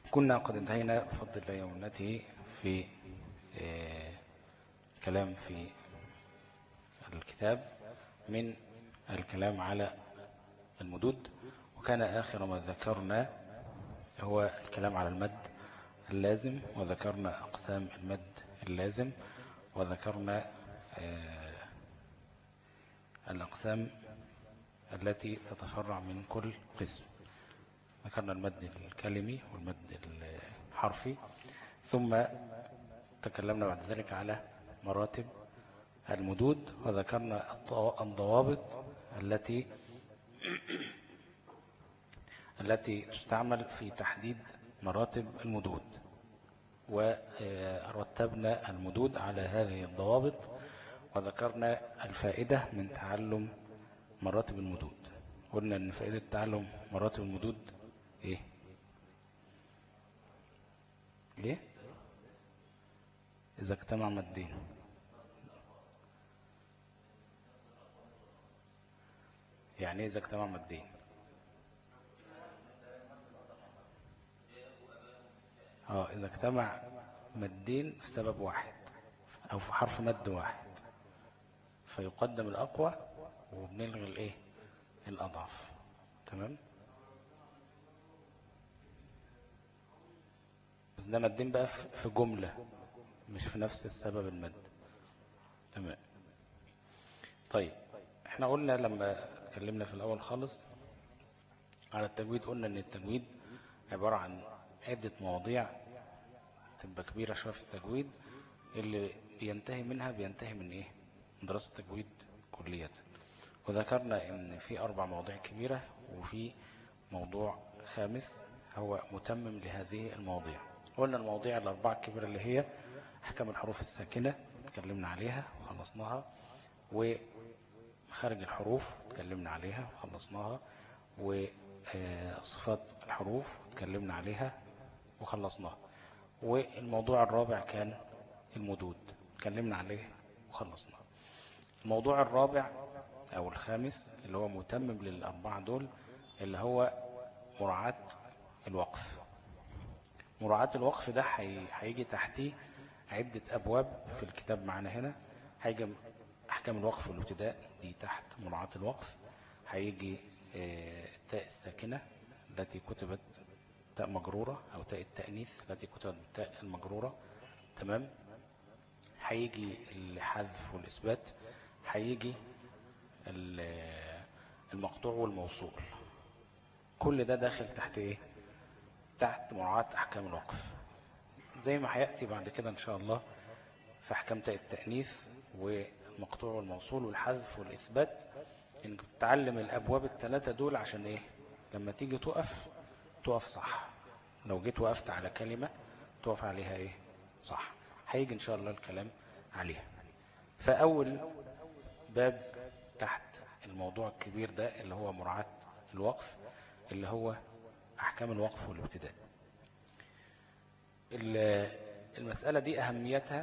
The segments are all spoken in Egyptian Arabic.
كنا قد انتهينا بفضل الله ومنته في آه، كلام في الكتاب من الكلام على المدود وكان آخر ما ذكرنا هو الكلام على المد اللازم وذكرنا أقسام المد اللازم وذكرنا آه، الأقسام التي تتفرع من كل قسم ذكرنا المد الكلمي والمد الحرفي ثم تكلمنا بعد ذلك على مراتب المدود وذكرنا الضوابط التي التي تستعمل في تحديد مراتب المدود ورتبنا المدود على هذه الضوابط وذكرنا الفائدة من تعلم مراتب المدود قلنا ان فائدة تعلم مراتب المدود ايه ليه اذا اجتمع مدين يعني اذا اجتمع مدين اه اذا اجتمع مدين في سبب واحد او في حرف مد واحد فيقدم الاقوى وبنلغي الايه الاضعف تمام ده مدين بقى في جملة مش في نفس السبب المد تمام طيب احنا قلنا لما اتكلمنا في الاول خالص على التجويد قلنا ان التجويد عبارة عن عدة مواضيع تبقى كبيرة شوية في التجويد اللي بينتهي منها بينتهي من ايه من دراسة التجويد كلية وذكرنا ان في اربع مواضيع كبيرة وفي موضوع خامس هو متمم لهذه المواضيع قلنا المواضيع الاربعة الكبيرة اللي هي احكام الحروف الساكنة اتكلمنا عليها وخلصناها وخارج الحروف اتكلمنا عليها وخلصناها وصفات الحروف اتكلمنا عليها وخلصناها والموضوع الرابع كان المدود اتكلمنا عليه وخلصناه الموضوع الرابع او الخامس اللي هو متمم للاربعة دول اللي هو مراعاة الوقف مراعاة الوقف ده هيجي تحتيه عدة ابواب في الكتاب معنا هنا هيجي احكام الوقف والابتداء دي تحت مراعاة الوقف هيجي التاء الساكنة التي كتبت تاء مجرورة او تاء التأنيث التي كتبت بالتاء المجرورة تمام هيجي الحذف والإثبات هيجي المقطوع والموصول كل ده داخل تحت ايه تحت مراعاة احكام الوقف زي ما هيأتي بعد كده ان شاء الله في احكام تاء التأنيث والمقطوع والموصول والحذف والإثبات انك تتعلم الابواب الثلاثة دول عشان ايه لما تيجي تقف تقف صح لو جيت وقفت على كلمة تقف عليها ايه صح هيجي ان شاء الله الكلام عليها فاول باب تحت الموضوع الكبير ده اللي هو مراعاة الوقف اللي هو احكام الوقف والابتداء المسألة دي اهميتها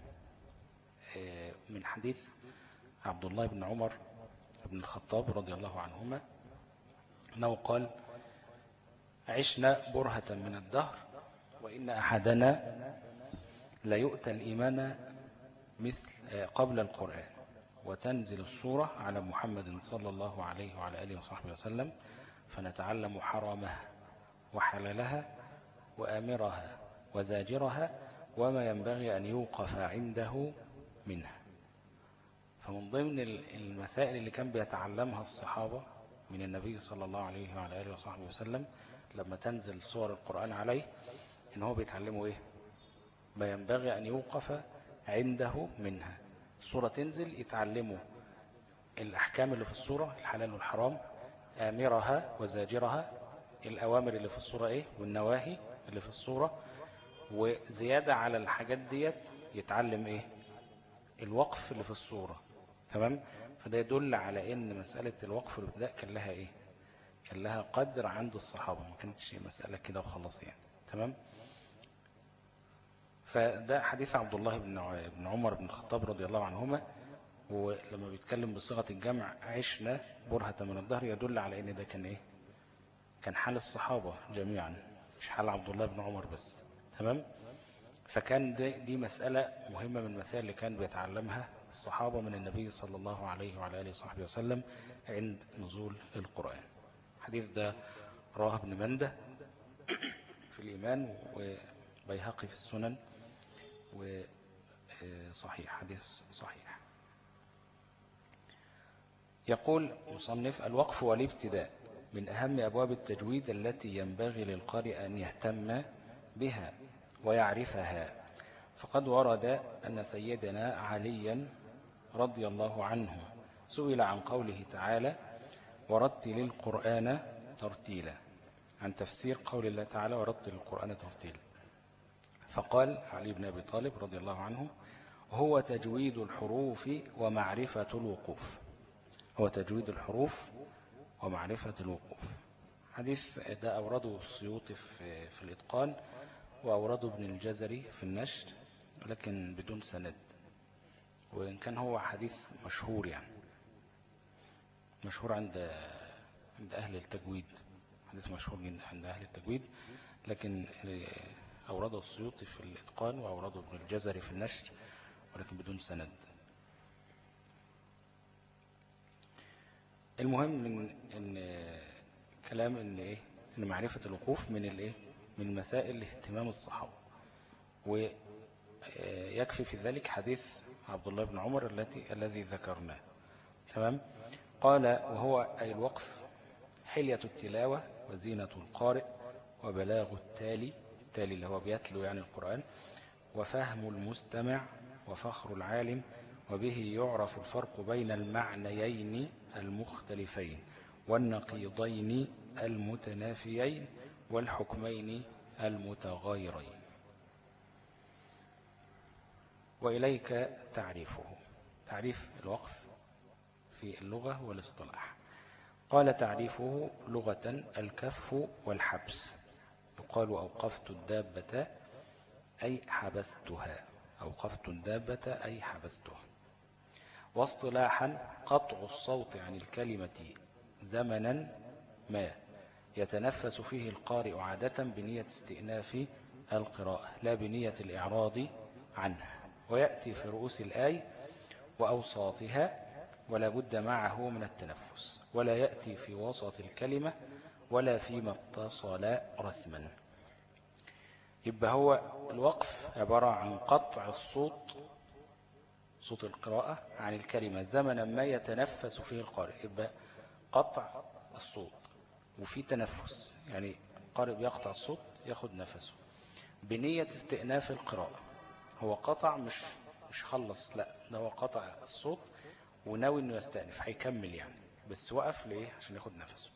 من حديث عبد الله بن عمر بن الخطاب رضي الله عنهما انه قال عشنا برهة من الدهر وإن أحدنا لا يؤتى الإيمان مثل قبل القرآن وتنزل الصورة على محمد صلى الله عليه وعلى آله وصحبه وسلم فنتعلم حرامها وحلالها وآمرها وزاجرها وما ينبغي أن يوقف عنده منها فمن ضمن المسائل اللي كان بيتعلمها الصحابة من النبي صلى الله عليه وعلى آله وصحبه وسلم لما تنزل صور القرآن عليه ان هو بيتعلمه ايه ما ينبغي ان يوقف عنده منها الصورة تنزل يتعلموا الاحكام اللي في الصورة الحلال والحرام امرها وزاجرها الاوامر اللي في الصورة ايه والنواهي اللي في الصورة وزيادة على الحاجات ديت يتعلم ايه الوقف اللي في الصورة تمام فده يدل على ان مسألة الوقف والابتداء كان لها ايه كان لها قدر عند الصحابة ما كانتش مسألة كده وخلاص يعني تمام فده حديث عبد الله بن عمر بن الخطاب رضي الله عنهما ولما بيتكلم بصيغة الجمع عشنا برهة من الظهر يدل على ان ده كان ايه كان حال الصحابة جميعا مش حال عبد الله بن عمر بس تمام فكان دي, دي مسألة مهمة من المسائل اللي كان بيتعلمها الصحابة من النبي صلى الله عليه وعلى آله وصحبه وسلم عند نزول القرآن الحديث ده رواه ابن منده في الإيمان وبيهقي في السنن وصحيح حديث صحيح يقول مصنف الوقف والابتداء من أهم أبواب التجويد التي ينبغي للقارئ أن يهتم بها ويعرفها فقد ورد أن سيدنا عليا رضي الله عنه سئل عن قوله تعالى ورتل القرآن ترتيلا عن تفسير قول الله تعالى ورتل القرآن ترتيلا فقال علي بن أبي طالب رضي الله عنه هو تجويد الحروف ومعرفة الوقوف هو تجويد الحروف ومعرفة الوقوف حديث ده أورده السيوطي في, في الإتقان وأورده ابن الجزري في النشر لكن بدون سند وإن كان هو حديث مشهور يعني مشهور عند عند أهل التجويد حديث مشهور عند أهل التجويد لكن أورده السيوطي في الإتقان وأورده ابن الجزري في النشر ولكن بدون سند المهم من ان كلام ان ايه ان معرفة الوقوف من الايه من مسائل اهتمام الصحابة ويكفي في ذلك حديث عبد الله بن عمر التي الذي ذكرناه تمام قال وهو أي الوقف حلية التلاوة وزينة القارئ وبلاغ التالي التالي اللي هو بيتلو يعني القرآن وفهم المستمع وفخر العالم وبه يعرف الفرق بين المعنيين المختلفين والنقيضين المتنافيين والحكمين المتغايرين وإليك تعريفه تعريف الوقف في اللغة والاصطلاح قال تعريفه لغة الكف والحبس يقال أوقفت الدابة أي حبستها أوقفت الدابة أي حبستها واصطلاحا قطع الصوت عن الكلمة زمنا ما يتنفس فيه القارئ عادة بنية استئناف القراءة لا بنية الإعراض عنها ويأتي في رؤوس الآي وأوساطها ولا بد معه من التنفس ولا يأتي في وسط الكلمة ولا فيما اتصل رسما يبقى هو الوقف عبارة عن قطع الصوت صوت القراءة عن الكلمة زمنا ما يتنفس فيه القارئ يبقى قطع الصوت وفي تنفس يعني القارئ بيقطع الصوت ياخد نفسه بنية استئناف القراءة هو قطع مش مش خلص لا ده هو قطع الصوت وناوي انه يستأنف هيكمل يعني بس وقف ليه عشان ياخد نفسه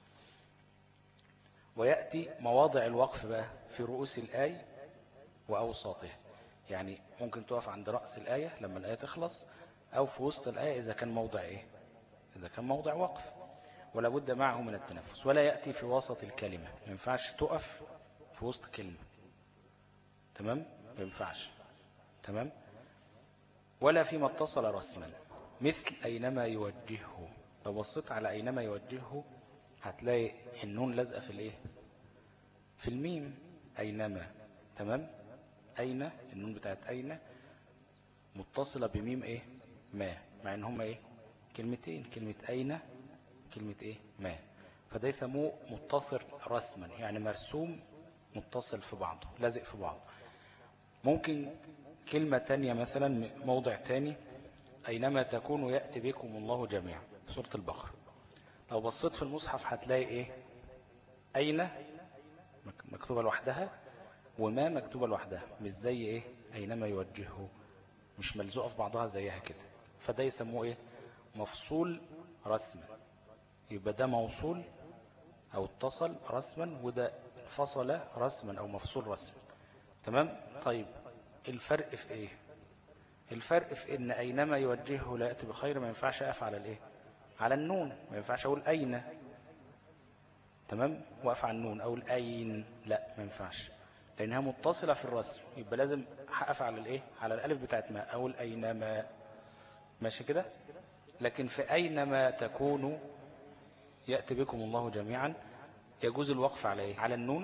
ويأتي مواضع الوقف بقى في رؤوس الآي وأوساطها يعني ممكن تقف عند رأس الآية لما الآية تخلص أو في وسط الآية إذا كان موضع إيه إذا كان موضع وقف ولا بد معه من التنفس ولا يأتي في وسط الكلمة ما ينفعش تقف في وسط كلمة تمام ما ينفعش تمام ولا فيما اتصل رسما مثل أينما يوجهه لو بصيت على أينما يوجهه هتلاقي النون لازقة في الايه في الميم أينما تمام أين النون بتاعت أين متصلة بميم ايه ما مع ان هما ايه كلمتين كلمة أين كلمة ايه ما فده يسموه متصل رسما يعني مرسوم متصل في بعضه لازق في بعضه ممكن كلمة تانية مثلا موضع تاني أينما تكونوا يأتي بكم الله جميعا سورة البقرة لو بصيت في المصحف هتلاقي ايه أين مكتوبة لوحدها وما مكتوبة لوحدها مش زي ايه أينما يوجهه مش ملزوقة في بعضها زيها كده فده يسموه ايه مفصول رسما يبقى ده موصول او اتصل رسما وده فصل رسما او مفصول رسما تمام طيب الفرق في ايه الفرق في ان اينما يوجهه لا يأتي بخير ما ينفعش اقف على الايه على النون ما ينفعش اقول اين تمام واقف على النون اقول اين لا ما ينفعش لانها متصلة في الرسم يبقى لازم هقف على الايه على الالف بتاعت ما اقول اينما ماشي كده لكن في اينما تكونوا يأتي بكم الله جميعا يجوز الوقف على ايه على النون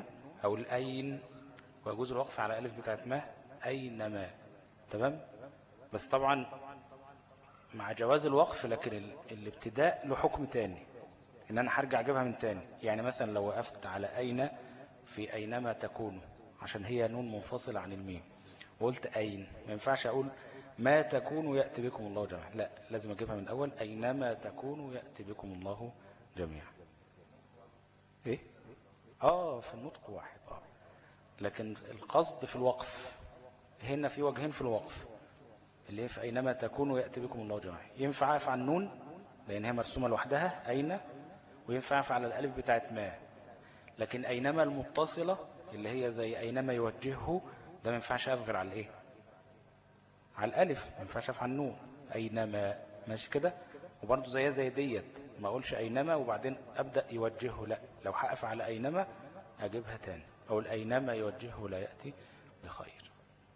أو الأين ويجوز الوقف على ألف بتاعت ما أينما تمام بس طبعا مع جواز الوقف لكن الابتداء له حكم تاني ان انا هرجع اجيبها من تاني يعني مثلا لو وقفت على اين في اينما تكون عشان هي نون منفصلة عن الميم وقلت اين ما ينفعش اقول ما تكون يأتي بكم الله جميعا لا لازم اجيبها من الاول اينما تكون يأتي بكم الله جميعا ايه اه في النطق واحد اه لكن القصد في الوقف هنا في وجهين في الوقف اللي هي في أينما تكونوا يأتي بكم الله جميعا ينفع أقف على النون لأن هي مرسومة لوحدها أين وينفع أقف على الألف بتاعت ما لكن أينما المتصلة اللي هي زي أينما يوجهه ده ما ينفعش أقف غير على الإيه على الألف ما ينفعش أقف على النون أينما ماشي كده وبرضه زيها زي ديت ما أقولش أينما وبعدين أبدأ يوجهه لا لو هقف على أينما أجيبها تاني أو الأينما يوجهه لا يأتي بخير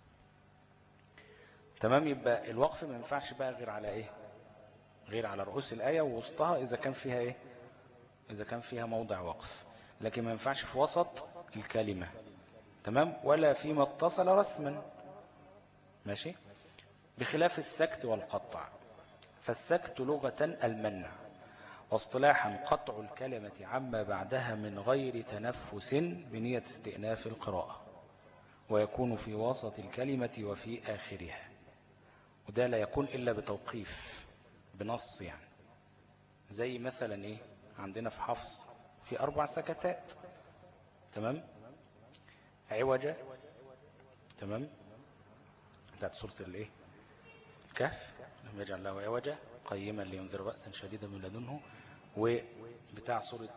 تمام يبقى الوقف ما ينفعش بقى غير على ايه غير على رؤوس الآية ووسطها إذا كان فيها ايه إذا كان فيها موضع وقف لكن ما ينفعش في وسط الكلمة تمام ولا فيما اتصل رسما ماشي بخلاف السكت والقطع فالسكت لغة المنع واصطلاحا قطع الكلمة عما بعدها من غير تنفس بنية استئناف القراءة ويكون في وسط الكلمة وفي آخرها وده لا يكون إلا بتوقيف بنص يعني زي مثلا إيه عندنا في حفص في أربع سكتات تمام عوجة تمام بتاعت سورة الإيه الكهف لم يجعل له عوجة قيما لينذر بأسا شديدا من لدنه وبتاع سورة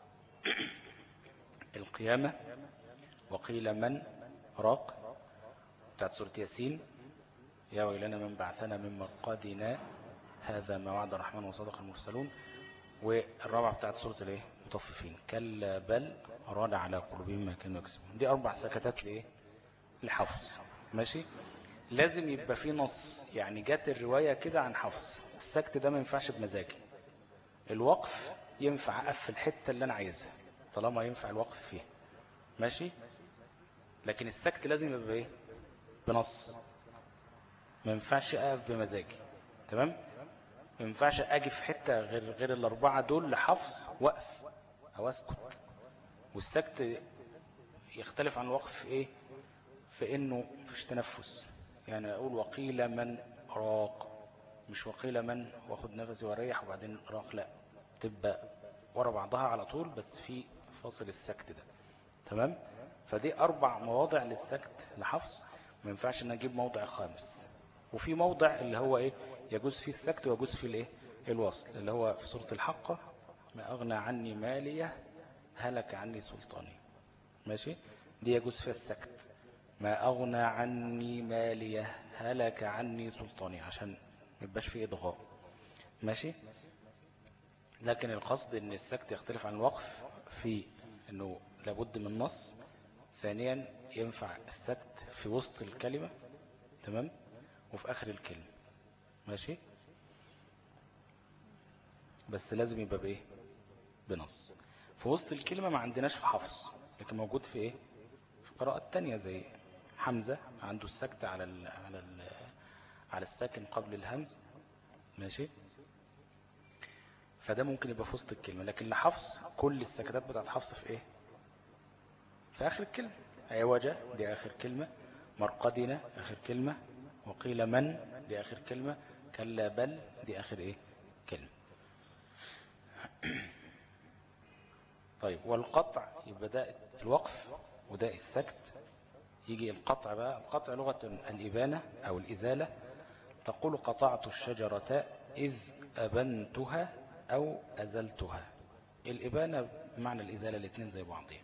القيامة وقيل من راق بتاعت سورة ياسين يا ويلنا من بعثنا من مرقدنا هذا ما وعد الرحمن وصدق المرسلون والرابعة بتاعت سورة الايه مطففين كلا بل راد على قلوبهم ما كانوا يكسبون دي اربع سكتات لايه لحفص ماشي لازم يبقى في نص يعني جات الرواية كده عن حفص السكت ده ما ينفعش بمزاجي الوقف ينفع اقفل الحتة اللي انا عايزها طالما ينفع الوقف فيها ماشي لكن السكت لازم يبقى ايه بنص ما ينفعش اقف بمزاجي تمام ما ينفعش اجي في حتة غير غير الاربعة دول لحفظ وقف او اسكت والسكت يختلف عن الوقف في ايه في انه مفيش تنفس يعني اقول وقيل من راق مش وقيل من واخد نفسي واريح وبعدين راق لا تبقى ورا بعضها على طول بس في فاصل السكت ده تمام فدي اربع مواضع للسكت لحفظ ما ينفعش ان اجيب موضع خامس وفي موضع اللي هو ايه يجوز فيه السكت ويجوز فيه الايه الوصل اللي هو في سورة الحقة ما اغنى عني مالية هلك عني سلطاني ماشي دي يجوز فيها السكت ما اغنى عني مالية هلك عني سلطاني عشان ما يبقاش فيه اضغاء ماشي لكن القصد ان السكت يختلف عن الوقف في انه لابد من نص ثانيا ينفع السكت في وسط الكلمة تمام وفي آخر الكلمة ماشي بس لازم يبقى بايه بنص في وسط الكلمة ما عندناش في حفص لكن موجود في ايه في قراءة تانية زي حمزة عنده السكت على ال على ال على الساكن قبل الهمز ماشي فده ممكن يبقى في وسط الكلمة لكن لحفص كل السكتات بتاعت حفص في ايه في آخر الكلمة عوجة دي آخر كلمة مرقدنا آخر كلمة وقيل من دي آخر كلمة كلا بل دي آخر إيه كلمة طيب والقطع يبقى ده الوقف وده السكت يجي القطع بقى القطع لغة الإبانة أو الإزالة تقول قطعت الشجرة إذ أبنتها أو أزلتها الإبانة بمعنى الإزالة الاثنين زي بعضهم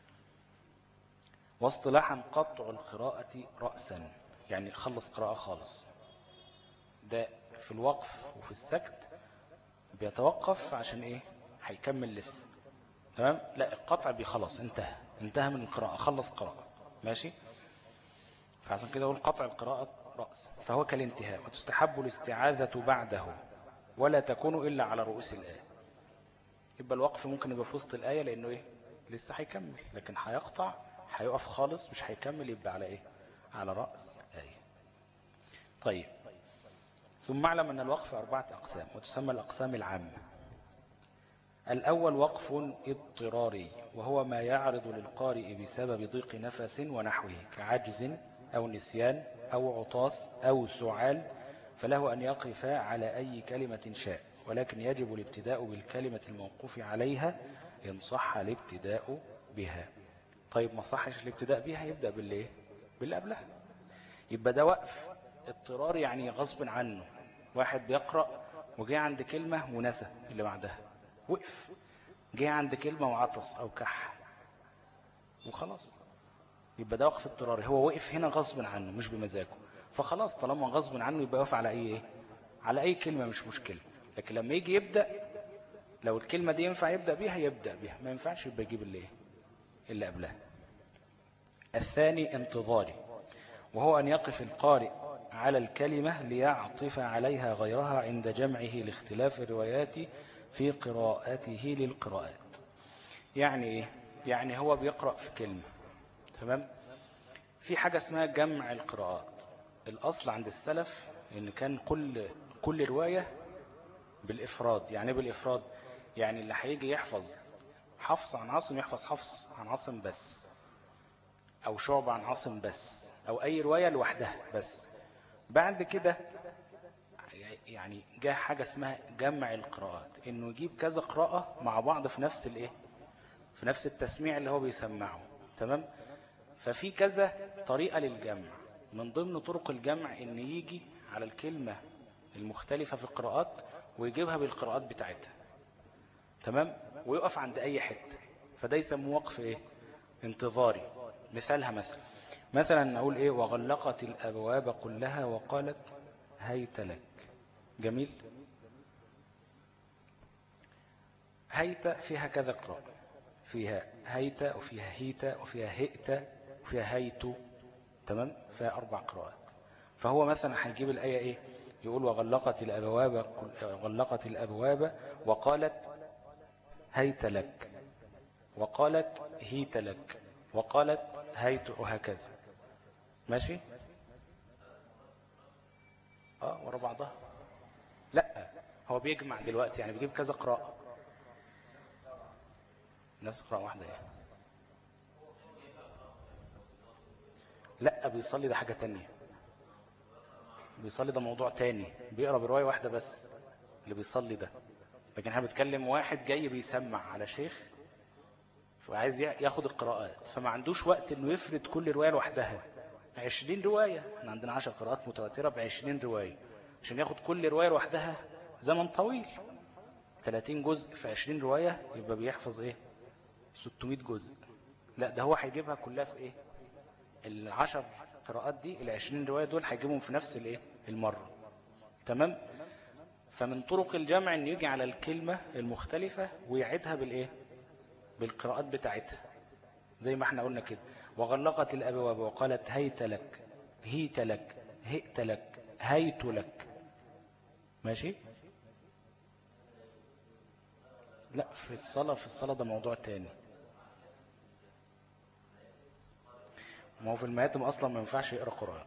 واصطلاحا قطع القراءة رأسا يعني خلص قراءة خالص ده في الوقف وفي السكت بيتوقف عشان ايه هيكمل لسه تمام لا القطع بيخلص انتهى انتهى من القراءة خلص قراءة ماشي فعشان كده اقول قطع القراءة رأس فهو كالانتهاء وتستحب الاستعاذة بعده ولا تكون إلا على رؤوس الآية يبقى الوقف ممكن يبقى في وسط الآية لأنه إيه لسه هيكمل لكن هيقطع هيقف خالص مش هيكمل يبقى على ايه على رأس آية طيب ثم اعلم أن الوقف أربعة أقسام وتسمى الأقسام العامة الأول وقف اضطراري وهو ما يعرض للقارئ بسبب ضيق نفس ونحوه كعجز أو نسيان أو عطاس أو سعال فله أن يقف على أي كلمة شاء ولكن يجب الابتداء بالكلمة الموقوف عليها إن صح الابتداء بها طيب ما صحش الابتداء بها يبدأ بالليه باللي قبلها يبقى ده وقف اضطرار يعني غصب عنه واحد بيقرأ وجاء عند كلمة ونسى اللي بعدها وقف جه عند كلمة وعطس أو كح وخلاص يبقى ده وقف اضطراري هو وقف هنا غصب عنه مش بمزاجه فخلاص طالما غصب عنه يبقى يقف على أي إيه؟ على أي كلمة مش مشكلة لكن لما يجي يبدأ لو الكلمة دي ينفع يبدأ بيها يبدأ بيها ما ينفعش يبقى يجيب اللي إيه؟ اللي قبلها الثاني انتظاري وهو أن يقف القارئ على الكلمة ليعطف عليها غيرها عند جمعه لاختلاف الروايات في قراءته للقراءات يعني ايه يعني هو بيقرأ في كلمة تمام في حاجة اسمها جمع القراءات الأصل عند السلف ان كان كل كل رواية بالإفراد يعني ايه بالإفراد يعني اللي هيجي يحفظ حفص عن عاصم يحفظ حفص عن عاصم بس او شعب عن عاصم بس او اي رواية لوحدها بس بعد كده يعني جاء حاجة اسمها جمع القراءات انه يجيب كذا قراءة مع بعض في نفس الايه في نفس التسميع اللي هو بيسمعه تمام ففي كذا طريقة للجمع من ضمن طرق الجمع ان يجي على الكلمة المختلفة في القراءات ويجيبها بالقراءات بتاعتها تمام ويقف عند اي حتة فده يسموه وقف ايه انتظاري مثالها مثلا مثلا نقول ايه وغلقت الابواب كلها وقالت هيت لك جميل هيت فيها كذا قراءة فيها هيت وفيها هيت وفيها هئت وفيها هيت تمام فيها أربع قراءات فهو مثلا هيجيب الآية إيه يقول وغلقت الأبواب غلقت الأبواب وقالت هيت لك وقالت هيت لك وقالت هيت وهكذا ماشي اه ورا بعضها لا هو بيجمع دلوقتي يعني بيجيب كذا قراءة نفس قراءة واحدة يعني لا بيصلي ده حاجة تانية بيصلي ده موضوع تاني بيقرأ برواية واحدة بس اللي بيصلي ده لكن احنا بنتكلم واحد جاي بيسمع على شيخ وعايز ياخد القراءات فما عندوش وقت انه يفرد كل رواية لوحدها عشرين رواية احنا عندنا عشر قراءات متواترة بعشرين رواية عشان ياخد كل رواية لوحدها زمن طويل 30 جزء في 20 رواية يبقى بيحفظ ايه 600 جزء لا ده هو هيجيبها كلها في ايه العشر قراءات دي العشرين رواية دول هيجيبهم في نفس الايه المرة تمام فمن طرق الجمع ان يجي على الكلمة المختلفة ويعيدها بالايه بالقراءات بتاعتها زي ما احنا قلنا كده وغلقت الابواب وقالت هيت لك هيت لك هئت لك هيت لك ماشي لا في الصلاة في الصلاة ده موضوع تاني ما هو في المياتم اصلا ما ينفعش يقرأ قرآن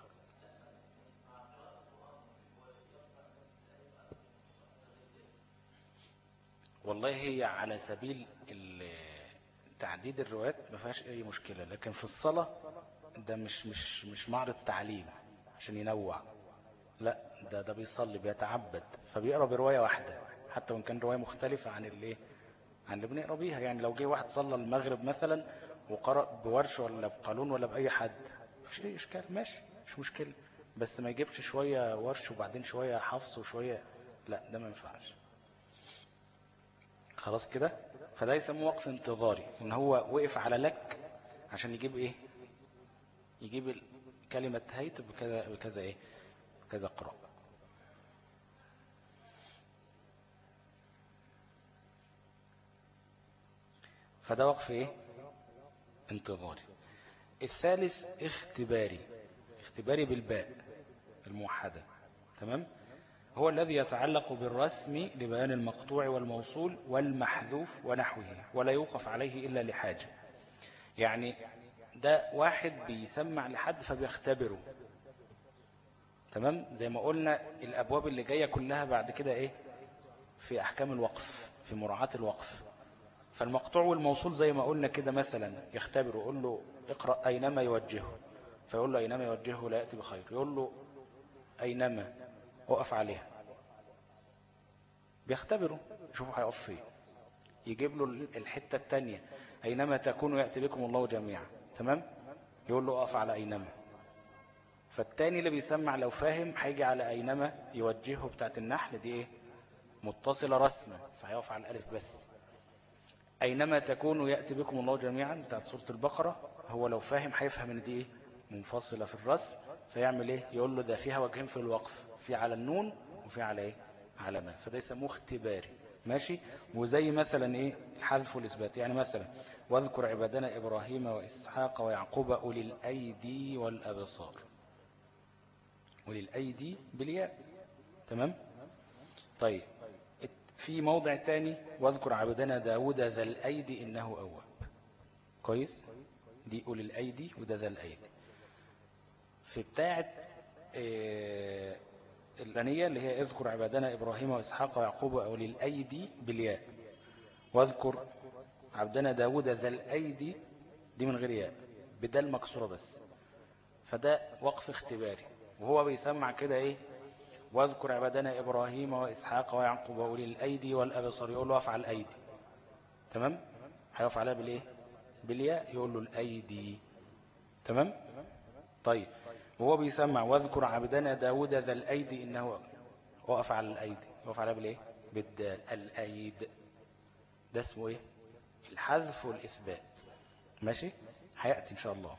والله هي على سبيل تعديد الروايات ما فيهاش اي مشكلة لكن في الصلاة ده مش مش مش معرض تعليم عشان ينوع لا ده ده بيصلي بيتعبد فبيقرا بروايه واحده حتى وان كان روايه مختلفه عن اللي عن اللي بنقرا بيها يعني لو جه واحد صلى المغرب مثلا وقرأ بورش ولا بقانون ولا بأي حد مفيش أي إشكال ماشي مش مشكلة بس ما يجيبش شوية ورش وبعدين شوية حفص وشوية لا ده ما ينفعش خلاص كده فده يسموه وقف انتظاري ان هو وقف على لك عشان يجيب ايه يجيب كلمة هيت بكذا, بكذا ايه بكذا قراءة فده وقف ايه انتظاري الثالث اختباري اختباري بالباء الموحدة تمام هو الذي يتعلق بالرسم لبيان المقطوع والموصول والمحذوف ونحوه ولا يوقف عليه إلا لحاجة يعني ده واحد بيسمع لحد فبيختبره تمام زي ما قلنا الأبواب اللي جاية كلها بعد كده إيه في أحكام الوقف في مراعاة الوقف فالمقطوع والموصول زي ما قلنا كده مثلا يختبره يقول له اقرأ أينما يوجهه فيقول له أينما يوجهه لا يأتي بخير يقول له أينما وقف عليها بيختبره شوفوا هيقف فين يجيب له الحتة التانية أينما تكونوا يأتي بكم الله جميعا تمام يقول له أقف على أينما فالتاني اللي بيسمع لو فاهم هيجي على أينما يوجهه بتاعت النحل دي ايه متصلة رسما فهيقف على الألف بس أينما تكونوا يأتي بكم الله جميعا بتاعت سورة البقرة هو لو فاهم هيفهم ان دي ايه منفصلة في الرسم فيعمل ايه يقول له ده فيها وجهين في الوقف في على النون وفي على ايه على ما فده يسموه اختباري ماشي وزي مثلا ايه الحذف والاثبات يعني مثلا واذكر عبادنا ابراهيم واسحاق ويعقوب اولي الايدي والابصار اولي الايدي بالياء تمام طيب في موضع تاني واذكر عبدنا داود ذا الأيدي إنه أواب كويس دي أولي الأيدي وده ذا الأيدي في بتاعة آه الغنية اللي هي اذكر عبادنا إبراهيم وإسحاق ويعقوب أولي الأيدي بالياء واذكر عبدنا داود ذا الأيدي دي من غير ياء بدل مكسورة بس فده وقف اختباري وهو بيسمع كده ايه واذكر عبادنا إبراهيم وإسحاق ويعقوب وأولي الأيدي والأبصر يقول له افعل الأيدي تمام هيقف عليها بالإيه بالياء يقول له الأيدي تمام طيب وهو بيسمع واذكر عبدنا داود ذا الأيدي إنه وقف على الأيدي وقف عليها بالإيه بالدال الأيد ده اسمه إيه الحذف والإثبات ماشي هيأتي إن شاء الله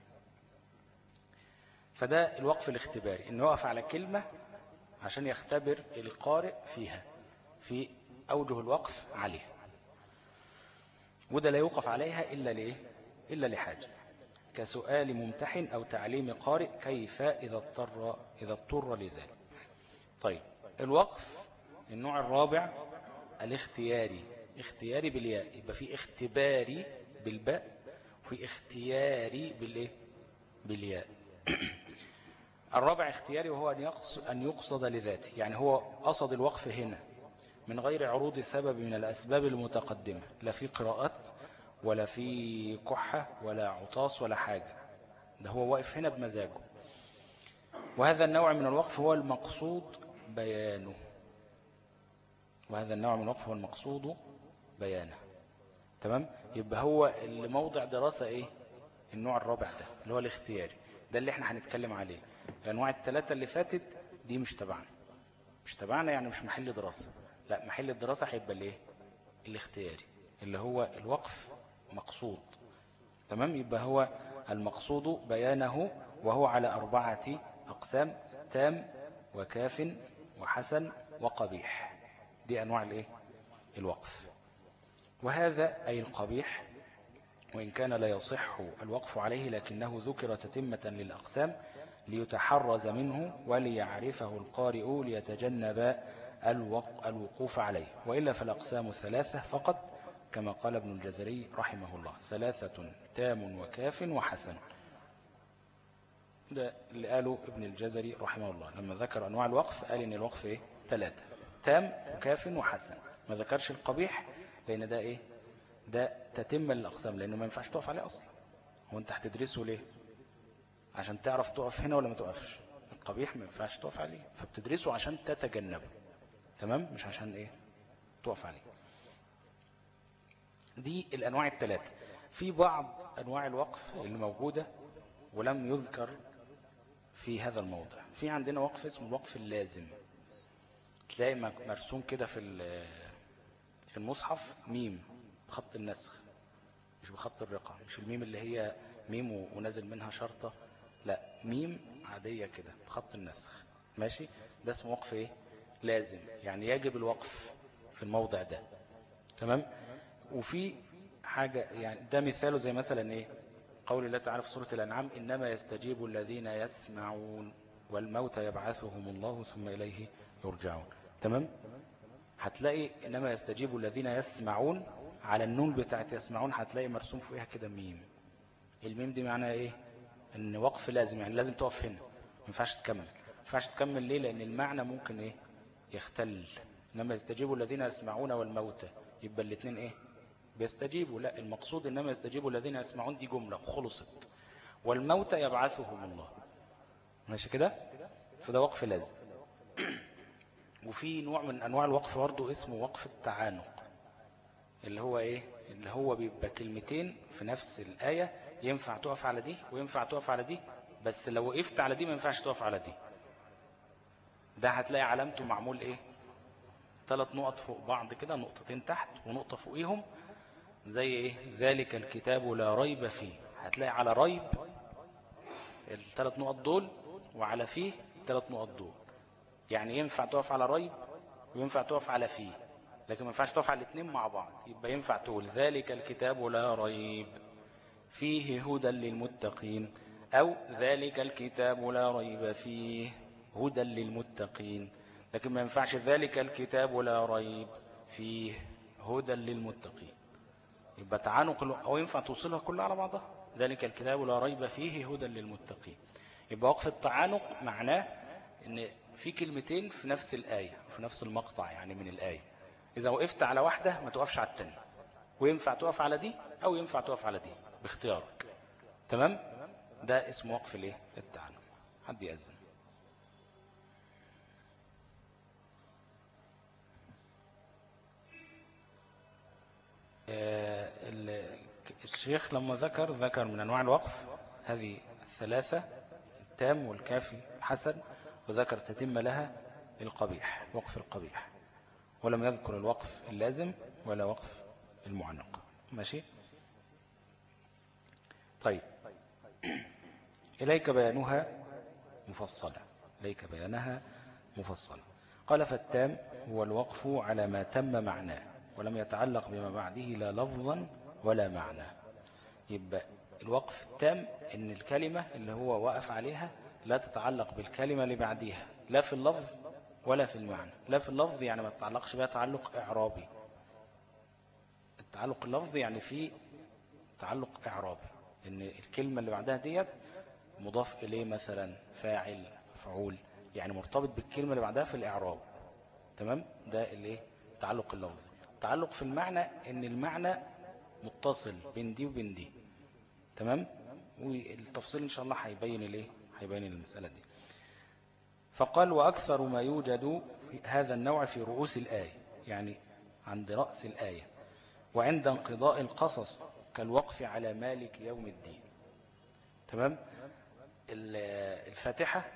فده الوقف الاختباري إنه يقف على كلمة عشان يختبر القارئ فيها في أوجه الوقف عليها وده لا يوقف عليها إلا ليه إلا لحاجة كسؤال ممتحن أو تعليم قارئ كيف إذا اضطر إذا اضطر لذلك طيب الوقف النوع الرابع الاختياري اختياري بالياء يبقى في اختباري بالباء وفي اختياري بالايه بالياء الرابع اختياري وهو أن يقصد, أن يقصد لذاته يعني هو قصد الوقف هنا من غير عروض سبب من الأسباب المتقدمة لا في قراءات ولا في كحة ولا عطاس ولا حاجة ده هو واقف هنا بمزاجه وهذا النوع من الوقف هو المقصود بيانه وهذا النوع من الوقف هو المقصود بيانه تمام يبقى هو اللي موضع دراسة ايه النوع الرابع ده اللي هو الاختياري ده اللي احنا هنتكلم عليه الانواع الثلاثة اللي فاتت دي مش تبعنا مش تبعنا يعني مش محل دراسة لا محل الدراسة هيبقى الايه الاختياري اللي هو الوقف مقصود تمام يبقى هو المقصود بيانه وهو على أربعة أقسام تام وكاف وحسن وقبيح دي أنواع الايه الوقف وهذا أي القبيح وإن كان لا يصح الوقف عليه لكنه ذكر تتمة للأقسام ليتحرز منه وليعرفه القارئ ليتجنب الوقوف عليه وإلا فالأقسام ثلاثة فقط كما قال ابن الجزري رحمه الله ثلاثة تام وكاف وحسن ده اللي قاله ابن الجزري رحمه الله لما ذكر أنواع الوقف قال إن الوقف إيه ثلاثة تام وكاف وحسن ما ذكرش القبيح لأن ده إيه ده تتم الأقسام لأنه ما ينفعش تقف عليه أصلا هو أنت هتدرسه ليه عشان تعرف تقف هنا ولا ما تقفش القبيح ما ينفعش تقف عليه فبتدرسه عشان تتجنبه تمام مش عشان ايه تقف عليه دي الانواع الثلاثة في بعض انواع الوقف اللي موجودة ولم يذكر في هذا الموضع في عندنا وقف اسمه الوقف اللازم تلاقي مرسوم كده في في المصحف ميم بخط النسخ مش بخط الرقة مش الميم اللي هي ميم ونازل منها شرطة لا ميم عادية كده بخط النسخ ماشي ده اسمه وقف ايه لازم يعني يجب الوقف في الموضع ده تمام وفي حاجة يعني ده مثاله زي مثلا ايه قول الله تعالى في سورة الأنعام إنما يستجيب الذين يسمعون والموت يبعثهم الله ثم إليه يرجعون تمام هتلاقي إنما يستجيب الذين يسمعون على النون بتاعت يسمعون هتلاقي مرسوم فوقها كده ميم الميم دي معناها ايه ان وقف لازم يعني لازم تقف هنا ما ينفعش تكمل ما ينفعش تكمل ليه لان المعنى ممكن ايه يختل انما يستجيبوا الذين يسمعون والموتى يبقى الاثنين ايه بيستجيبوا لا المقصود انما يستجيبوا الذين يسمعون دي جملة خلصت والموتى يبعثهم الله ماشي كده فده وقف لازم وفي نوع من انواع الوقف برضه اسمه وقف التعانق اللي هو ايه اللي هو بيبقى كلمتين في نفس الآية ينفع تقف على دي وينفع تقف على دي بس لو وقفت على دي ما ينفعش تقف على دي ده هتلاقي علامته معمول ايه ثلاث نقط فوق بعض كده نقطتين تحت ونقطة فوقيهم زي ايه ذلك الكتاب لا ريب فيه هتلاقي على ريب الثلاث نقط دول وعلى فيه الثلاث نقط دول يعني ينفع تقف على ريب وينفع تقف على فيه لكن ما ينفعش تقف على الاثنين مع بعض يبقى ينفع تقول ذلك الكتاب لا ريب فيه هدى للمتقين أو ذلك الكتاب لا ريب فيه هدى للمتقين لكن ما ينفعش ذلك الكتاب لا ريب فيه هدى للمتقين يبقى تعانق أو ينفع توصلها كلها على بعضها ذلك الكتاب لا ريب فيه هدى للمتقين يبقى وقف التعانق معناه ان في كلمتين في نفس الآية في نفس المقطع يعني من الآية إذا وقفت على واحدة ما توقفش على التانية وينفع تقف على دي أو ينفع تقف على دي باختيارك تمام ده اسمه وقف الايه التعلم حد يأذن الشيخ لما ذكر ذكر من أنواع الوقف هذه الثلاثة التام والكافي الحسن وذكر تتم لها القبيح وقف القبيح ولم يذكر الوقف اللازم ولا وقف المعنق ماشي طيب إليك بيانها مفصلة إليك بيانها مفصلة قال فالتام هو الوقف على ما تم معناه ولم يتعلق بما بعده لا لفظا ولا معنى يبقى الوقف التام ان الكلمة اللي هو وقف عليها لا تتعلق بالكلمة اللي بعديها لا في اللفظ ولا في المعنى لا في اللفظ يعني ما تتعلقش بها تعلق إعرابي التعلق اللفظي يعني في تعلق إعرابي ان الكلمة اللي بعدها ديت مضاف إليه مثلا فاعل فعول يعني مرتبط بالكلمة اللي بعدها في الإعراب تمام ده الايه التعلق اللفظي التعلق في المعنى ان المعنى متصل بين دي وبين دي تمام والتفصيل ان شاء الله هيبين الايه هيبين المسألة دي فقال وأكثر ما يوجد في هذا النوع في رؤوس الآية يعني عند رأس الآية وعند انقضاء القصص كالوقف على مالك يوم الدين تمام الفاتحة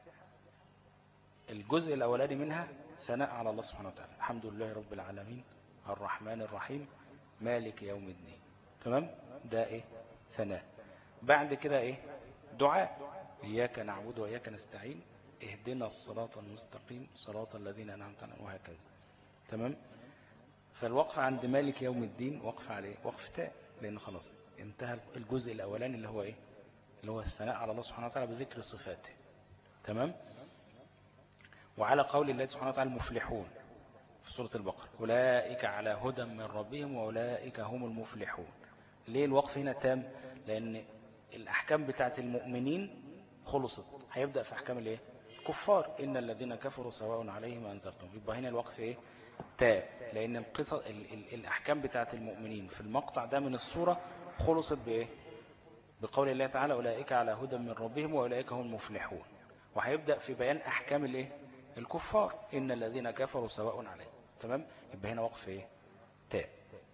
الجزء الأولاني منها ثناء على الله سبحانه وتعالى الحمد لله رب العالمين الرحمن الرحيم مالك يوم الدين تمام ده ايه ثناء بعد كده ايه دعاء إياك نعبد وإياك نستعين اهدنا الصراط المستقيم صراط الذين أنعمت عليهم وهكذا تمام فالوقف عند مالك يوم الدين وقف عليه وقف تاء لأنه خلاص انتهى الجزء الأولاني اللي هو إيه اللي هو الثناء على الله سبحانه وتعالى بذكر صفاته تمام وعلى قول الله سبحانه وتعالى المفلحون في سورة البقرة أولئك على هدى من ربهم وأولئك هم المفلحون ليه الوقف هنا تام لأن الأحكام بتاعت المؤمنين خلصت هيبدأ في أحكام الايه الكفار إن الذين كفروا سواء عليهم أنذرتم يبقى هنا الوقف إيه تاب لأن القصة ال ال الأحكام بتاعت المؤمنين في المقطع ده من الصورة خلصت بإيه بقول الله تعالى أولئك على هدى من ربهم وأولئك هم المفلحون وهيبدأ في بيان أحكام الإيه الكفار إن الذين كفروا سواء عليهم تمام يبقى هنا وقف إيه تاب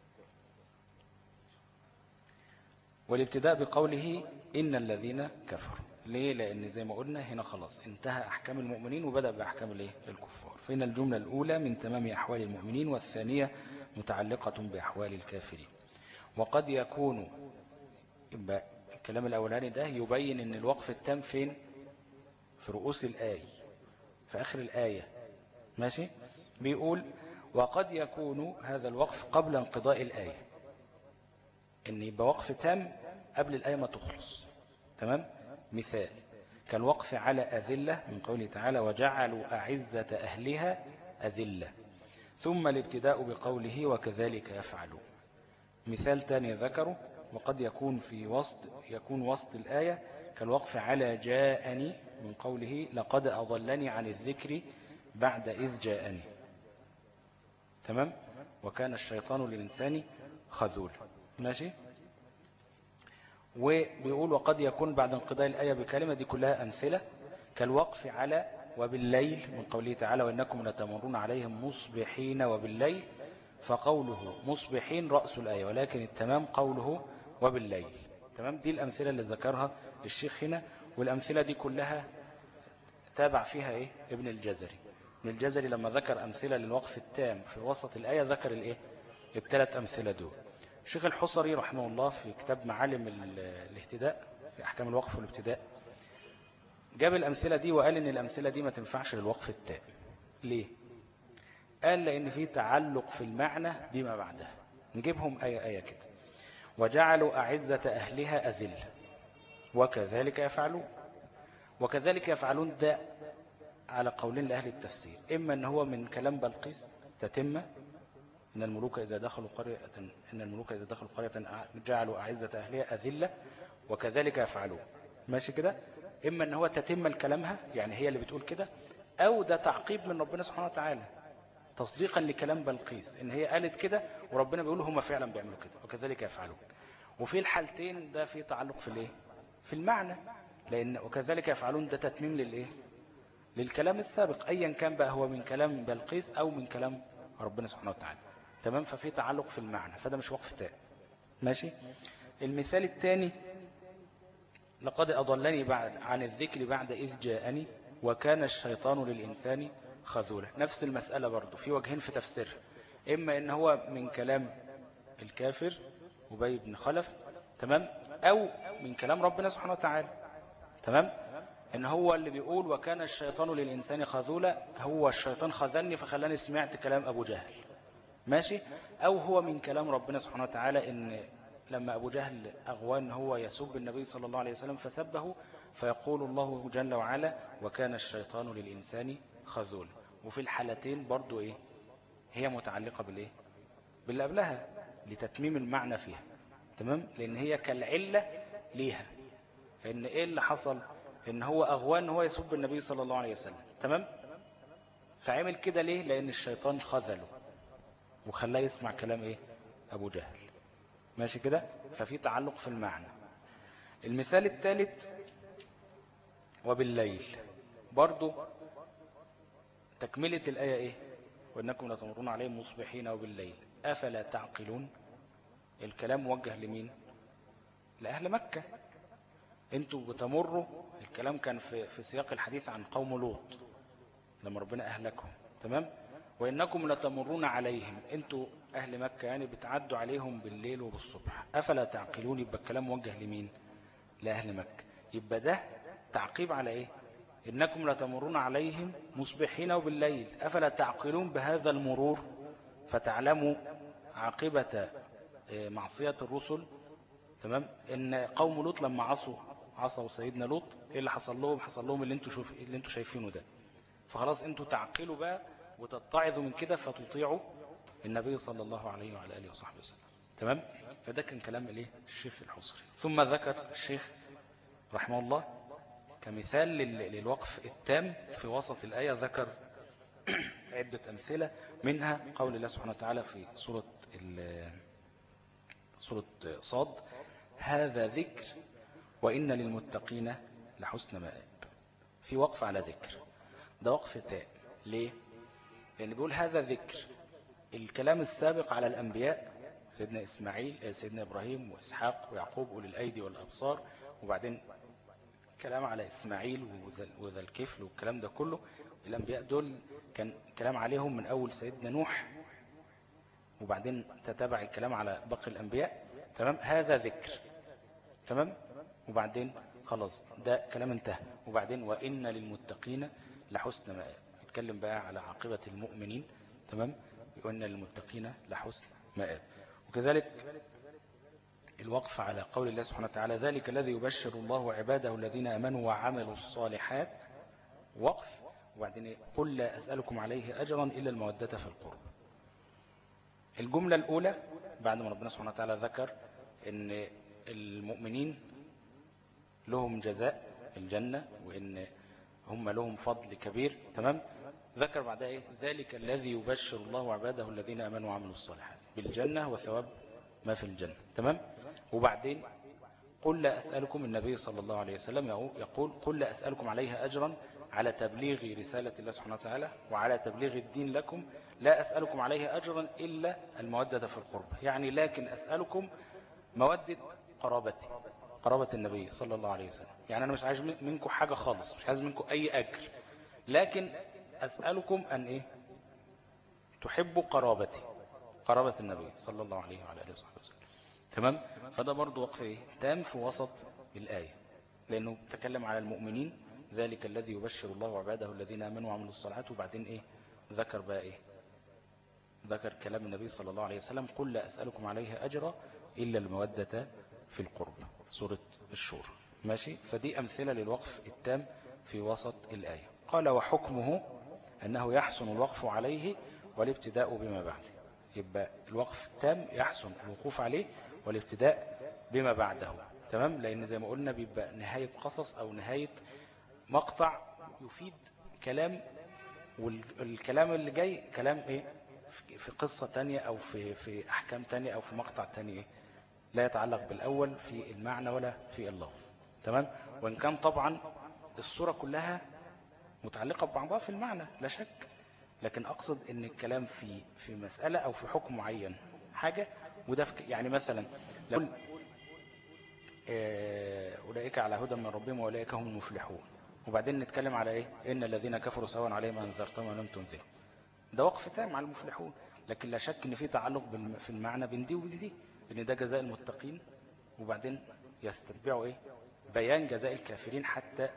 والابتداء بقوله إن الذين كفروا ليه لأن زي ما قلنا هنا خلاص انتهى أحكام المؤمنين وبدأ بأحكام الايه الكفار فإن الجملة الأولى من تمام أحوال المؤمنين والثانية متعلقة بأحوال الكافرين وقد يكون يبقى الكلام الأولاني ده يبين أن الوقف التام فين في رؤوس الآية في آخر الآية ماشي بيقول وقد يكون هذا الوقف قبل انقضاء الآية ان يبقى وقف تام قبل الآية ما تخلص تمام مثال كالوقف على أذلة من قوله تعالى وجعلوا أعزة أهلها أذلة ثم الابتداء بقوله وكذلك يفعلون مثال تاني ذكره وقد يكون في وسط يكون وسط الآية كالوقف على جاءني من قوله لقد أضلني عن الذكر بعد إذ جاءني تمام وكان الشيطان للإنسان خذول ماشي وبيقول وقد يكون بعد انقضاء الآية بكلمة دي كلها أمثلة كالوقف على وبالليل من قوله تعالى وإنكم لتمرون عليهم مصبحين وبالليل فقوله مصبحين رأس الآية ولكن التمام قوله وبالليل تمام دي الأمثلة اللي ذكرها الشيخ هنا والأمثلة دي كلها تابع فيها إيه ابن الجزري ابن الجزري لما ذكر أمثلة للوقف التام في وسط الآية ذكر الإيه الثلاث أمثلة دول الشيخ الحصري رحمه الله في كتاب معالم الاهتداء في أحكام الوقف والابتداء جاب الأمثلة دي وقال إن الأمثلة دي ما تنفعش للوقف التام ليه قال لأن في تعلق في المعنى بما بعدها نجيبهم آية آية كده وجعلوا أعزة أهلها أذل وكذلك يفعلون وكذلك يفعلون ده على قولين لأهل التفسير إما أن هو من كلام بلقيس تتم إن الملوك إذا دخلوا قرية إن الملوك إذا دخلوا قرية جعلوا أعزة أهلها أذلة وكذلك يفعلون ماشي كده إما أن هو تتم الكلامها يعني هي اللي بتقول كده أو ده تعقيب من ربنا سبحانه وتعالى تصديقا لكلام بلقيس إن هي قالت كده وربنا بيقول هم فعلا بيعملوا كده وكذلك يفعلون وفي الحالتين ده في تعلق في الايه في المعنى لأن وكذلك يفعلون ده تتميم للإيه للكلام السابق أيا كان بقى هو من كلام بلقيس أو من كلام ربنا سبحانه وتعالى تمام ففي تعلق في المعنى فده مش وقف تاني ماشي المثال الثاني لقد أضلني بعد عن الذكر بعد إذ جاءني وكان الشيطان للإنسان خذولا نفس المسألة برضو في وجهين في تفسيرها إما إن هو من كلام الكافر أبي بن خلف تمام أو من كلام ربنا سبحانه وتعالى تمام إن هو اللي بيقول وكان الشيطان للإنسان خذولا هو الشيطان خذلني فخلاني سمعت كلام أبو جهل ماشي أو هو من كلام ربنا سبحانه وتعالى إن لما أبو جهل أغوان هو يسب النبي صلى الله عليه وسلم فسبه فيقول الله جل وعلا وكان الشيطان للإنسان خذول وفي الحالتين برضو إيه هي متعلقة بالإيه باللي قبلها لتتميم المعنى فيها تمام لأن هي كالعلة ليها إن إيه اللي حصل إن هو أغوان هو يسب النبي صلى الله عليه وسلم تمام فعمل كده ليه لأن الشيطان خذله وخلاه يسمع كلام إيه أبو جهل ماشي كده ففي تعلق في المعنى المثال الثالث وبالليل برضو تكملة الآية إيه وإنكم لتمرون عليهم مصبحين وبالليل أفلا تعقلون الكلام موجه لمين لأهل مكة انتوا بتمروا الكلام كان في, في سياق الحديث عن قوم لوط لما ربنا أهلكهم تمام وإنكم لتمرون عليهم انتوا أهل مكة يعني بتعدوا عليهم بالليل وبالصبح أفلا تعقلون يبقى الكلام موجه لمين لأهل مكة يبقى ده تعقيب على إيه إنكم لتمرون عليهم مصبحين وبالليل أفلا تعقلون بهذا المرور فتعلموا عاقبة معصية الرسل تمام إن قوم لوط لما عصوا عصوا سيدنا لوط إيه اللي حصل لهم حصل لهم اللي انتوا شوف اللي انتوا شايفينه ده فخلاص انتوا تعقلوا بقى وتتعظوا من كده فتطيعوا النبي صلى الله عليه وعلى آله وصحبه وسلم تمام فده كان كلام الايه الشيخ الحصري ثم ذكر الشيخ رحمه الله كمثال للوقف التام في وسط الآية ذكر عدة أمثلة منها قول الله سبحانه وتعالى في سورة سورة صاد هذا ذكر وإن للمتقين لحسن مآب في وقف على ذكر ده وقف تام ليه لأن بيقول هذا ذكر الكلام السابق على الأنبياء سيدنا إسماعيل سيدنا إبراهيم وإسحاق ويعقوب أولي الأيدي والأبصار وبعدين كلام على إسماعيل وذا الكفل والكلام ده كله الأنبياء دول كان كلام عليهم من أول سيدنا نوح وبعدين تتابع الكلام على باقي الأنبياء تمام هذا ذكر تمام وبعدين خلاص ده كلام انتهى وبعدين وإن للمتقين لحسن مآب يتكلم بقى على عاقبة المؤمنين تمام وإن للمتقين لحسن مآب وكذلك الوقف على قول الله سبحانه وتعالى ذلك الذي يبشر الله عباده الذين أمنوا وعملوا الصالحات وقف وبعدين قل لا أسألكم عليه أجرا إلا المودة في القرب الجملة الأولى بعد ما ربنا سبحانه وتعالى ذكر ان المؤمنين لهم جزاء الجنة وان هم لهم فضل كبير تمام ذكر بعدها ايه ذلك الذي يبشر الله عباده الذين امنوا وعملوا الصالحات بالجنة وثواب ما في الجنة تمام وبعدين قل لا أسألكم النبي صلى الله عليه وسلم يقول قل لا أسألكم عليها أجرا على تبليغ رسالة الله سبحانه وتعالى وعلى تبليغ الدين لكم لا أسألكم عليها أجرا إلا المودة في القرب يعني لكن أسألكم مودة قرابتي قرابة النبي صلى الله عليه وسلم يعني أنا مش عايز منكم حاجة خالص مش عايز منكم أي أجر لكن أسألكم أن إيه تحبوا قرابتي قرابة النبي صلى الله عليه وعلى آله وصحبه وسلم تمام فده برضو وقف إيه؟ تام في وسط الآية لأنه تكلم على المؤمنين ذلك الذي يبشر الله عباده الذين آمنوا وعملوا الصالحات وبعدين إيه ذكر بقى إيه ذكر كلام النبي صلى الله عليه وسلم قل لا أسألكم عليها أجرا إلا المودة في القرب سورة الشور ماشي فدي أمثلة للوقف التام في وسط الآية قال وحكمه أنه يحسن الوقف عليه والابتداء بما بعد يبقى الوقف التام يحسن الوقوف عليه والابتداء بما بعده تمام لأن زي ما قلنا بيبقى نهاية قصص أو نهاية مقطع يفيد كلام والكلام اللي جاي كلام ايه في قصة تانية او في, في احكام تانية او في مقطع تاني ايه لا يتعلق بالاول في المعنى ولا في اللفظ تمام وان كان طبعا الصورة كلها متعلقة ببعضها في المعنى لا شك لكن اقصد ان الكلام في في مسألة او في حكم معين حاجة وده يعني مثلا لو أولئك على هدى من ربهم وأولئك هم المفلحون وبعدين نتكلم على ايه ان الذين كفروا سواء عليهم انذرتهم ولم تنذرهم ده وقف تام على المفلحون لكن لا شك ان في تعلق في المعنى بين دي وبين دي ان ده جزاء المتقين وبعدين يستتبعوا ايه بيان جزاء الكافرين حتى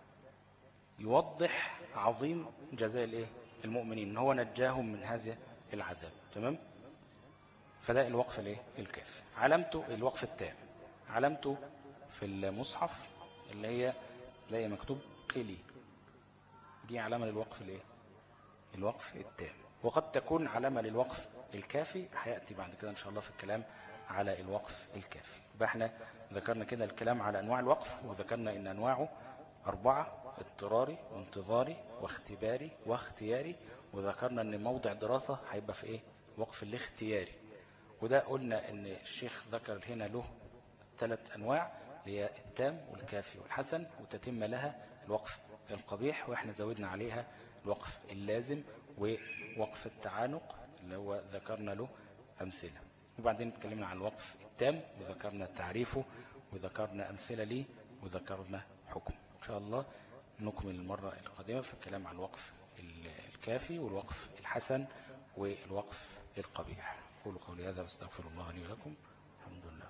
يوضح عظيم جزاء الايه المؤمنين ان هو نجاهم من هذا العذاب تمام فده الوقف الايه الكافي علامته الوقف التام علامته في المصحف اللي هي تلاقي مكتوب قلي دي علامة للوقف الايه الوقف التام وقد تكون علامة للوقف الكافي هيأتي بعد كده ان شاء الله في الكلام على الوقف الكافي يبقى احنا ذكرنا كده الكلام على انواع الوقف وذكرنا ان انواعه اربعة اضطراري وانتظاري واختباري واختياري وذكرنا ان موضع دراسة هيبقى في ايه وقف الاختياري وده قلنا ان الشيخ ذكر هنا له ثلاث انواع هي التام والكافي والحسن وتتم لها الوقف القبيح واحنا زودنا عليها الوقف اللازم ووقف التعانق اللي هو ذكرنا له أمثلة وبعدين اتكلمنا عن الوقف التام وذكرنا تعريفه وذكرنا أمثلة ليه وذكرنا حكم إن شاء الله نكمل المرة القادمة في الكلام عن الوقف الكافي والوقف الحسن والوقف القبيح قولوا قولي هذا واستغفر الله لي ولكم الحمد لله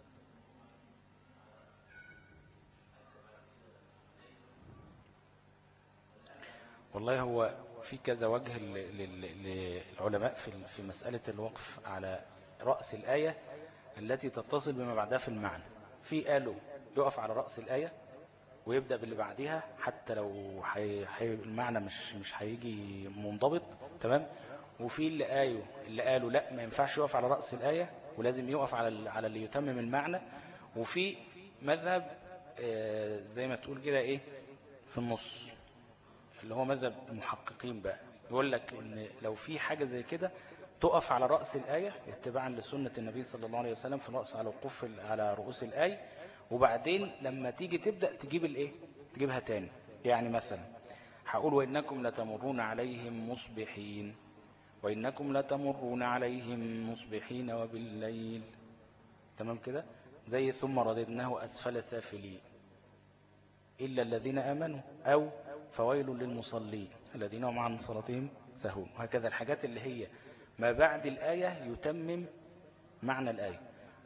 والله هو في كذا وجه للعلماء في مسألة الوقف على رأس الآية التي تتصل بما بعدها في المعنى في قالوا يقف على رأس الآية ويبدأ باللي بعدها حتى لو حي... حي... المعنى مش مش هيجي منضبط تمام وفي اللي قالوا اللي قالوا لا ما ينفعش يقف على رأس الآية ولازم يقف على على اللي يتمم المعنى وفي مذهب آه زي ما تقول كده ايه في النص اللي هو مذهب المحققين بقى يقول لك ان لو في حاجة زي كده تقف على رأس الآية اتباعا لسنة النبي صلى الله عليه وسلم في الرأس على وقوف على رؤوس الآية وبعدين لما تيجي تبدأ تجيب الايه تجيبها تاني يعني مثلا هقول وإنكم لتمرون عليهم مصبحين وإنكم لتمرون عليهم مصبحين وبالليل تمام كده زي ثم رددناه أسفل سافلين إلا الذين آمنوا أو فويل للمصلين الذين هم عن صلاتهم سهون وهكذا الحاجات اللي هي ما بعد الآية يتمم معنى الآية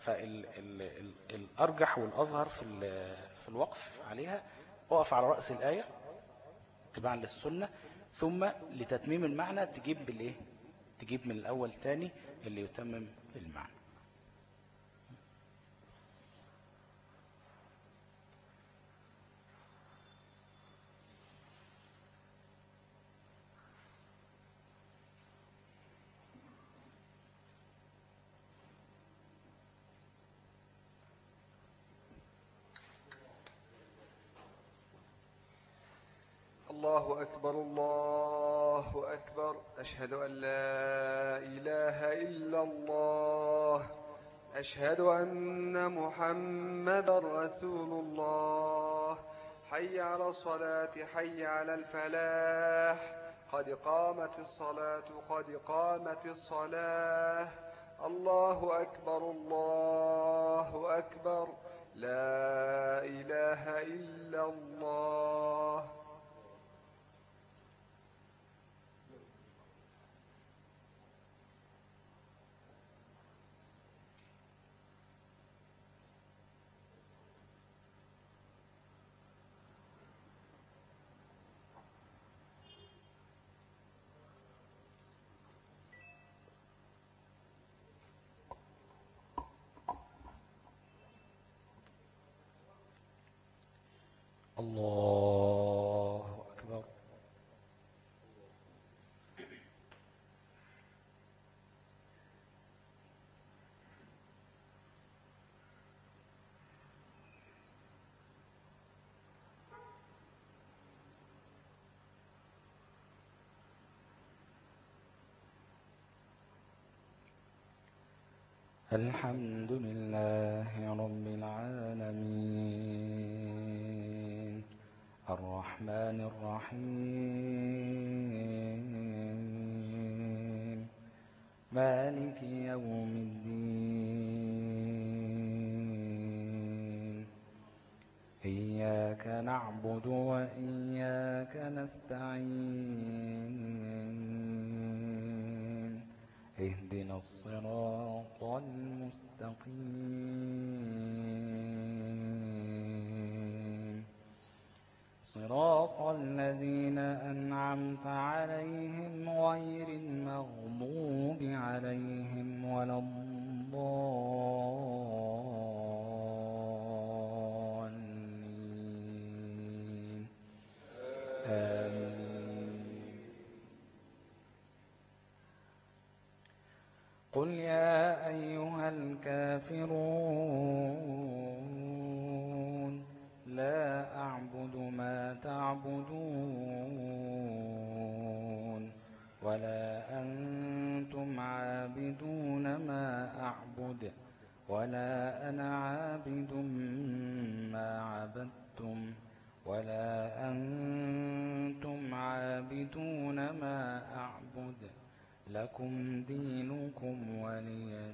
فالأرجح والأظهر في في الوقف عليها وقف على رأس الآية اتباعا للسنة ثم لتتميم المعنى تجيب بالإيه تجيب من الأول تاني اللي يتمم المعنى الله أكبر الله أكبر أشهد أن لا إله إلا الله أشهد أن محمد رسول الله حي على الصلاة حي على الفلاح قد قامت الصلاة قد قامت الصلاة الله أكبر الله أكبر لا إله إلا الله الله أكبر الحمد لله رب العالمين الرحمن الرحيم مالك يوم الدين إياك نعبد وإياك نستعين اهدنا الصراط المستقيم صراط الذين أنعمت عليهم غير المغضوب عليهم ولا الضالين آمين قل يا أيها الكافرون لا أعبد ما تعبدون ولا أنتم عابدون ما أعبد ولا أنا عابد ما عبدتم ولا أنتم عابدون ما أعبد لكم دينكم ولي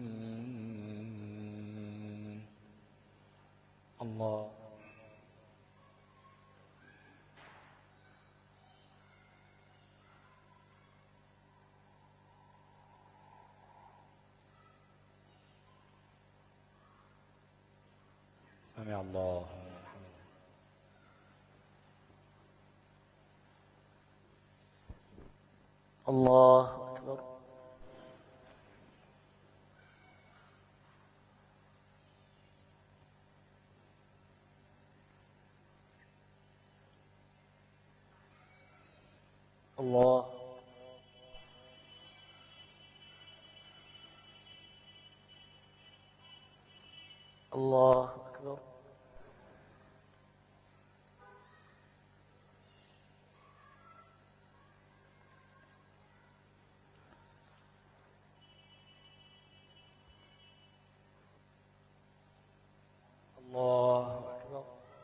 دين الله سمع الله لمن حمده الله أكبر الله الله أكبر الله أكبر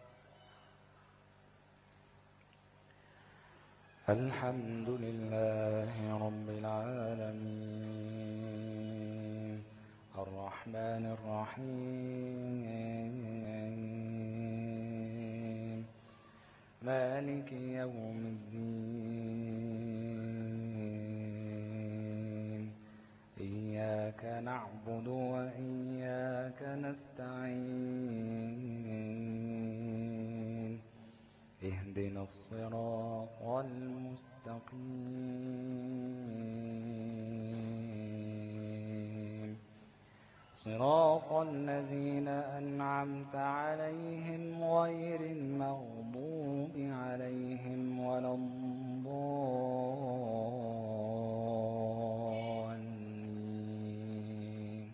الحمد لله رب العالمين الرحمن الرحيم مالك يوم الدين إياك نعبد وإياك نستعين اهدنا الصراط المستقيم صراط الذين أنعمت عليهم غير المغضوب عليهم ولا الضالين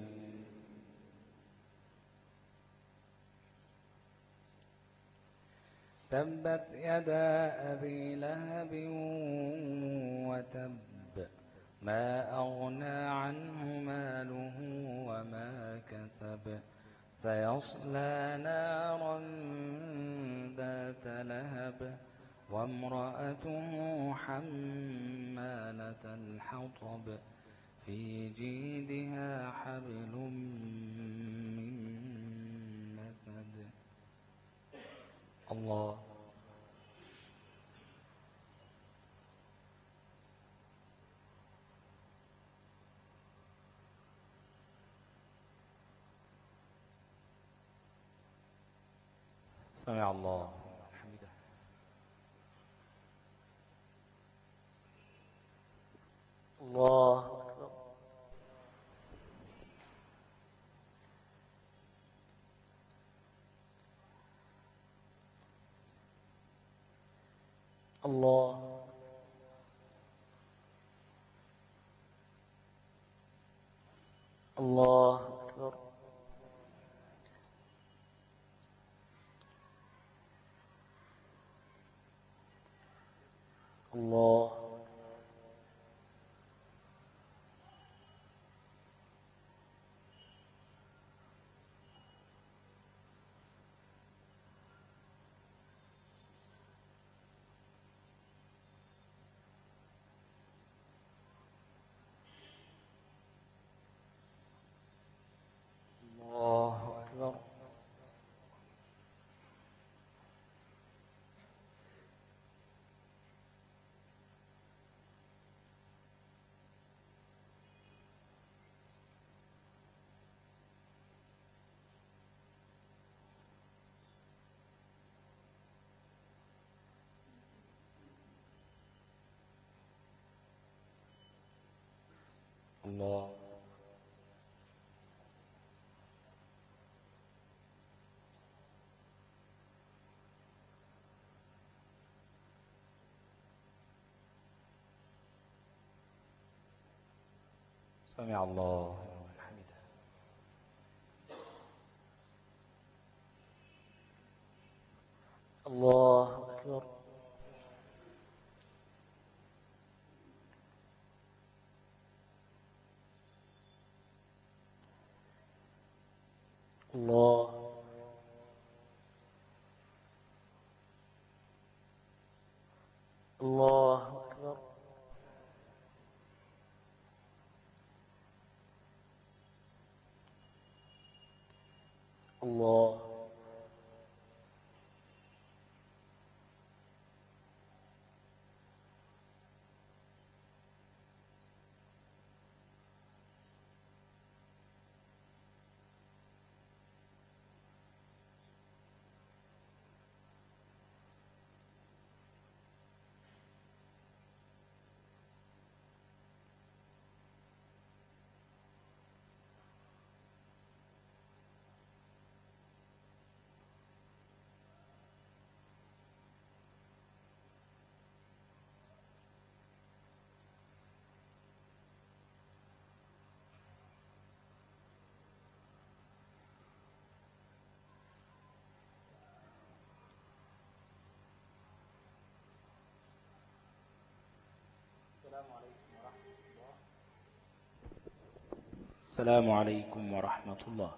آمين تبت يدا أبي لهب وتب ما أغنى عنه ماله وما كسب سيصلى نارا ذات لهب وامرأته حمالة الحطب في جيدها حبل من مسد الله سمع الله حمده الله أكبر الله الله أكبر الله الله أكبر الله سمع الله لمن حمده الله أكبر الله الله أكبر الله السلام عليكم ورحمة الله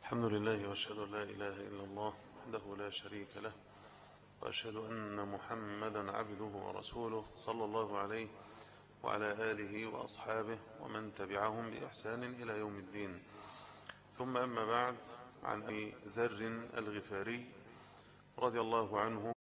الحمد لله وأشهد أن لا إله إلا الله وحده لا شريك له وأشهد أن محمدا عبده ورسوله صلى الله عليه وعلى آله وأصحابه ومن تبعهم بإحسان إلى يوم الدين ثم أما بعد عن أبي ذر الغفاري رضي الله عنه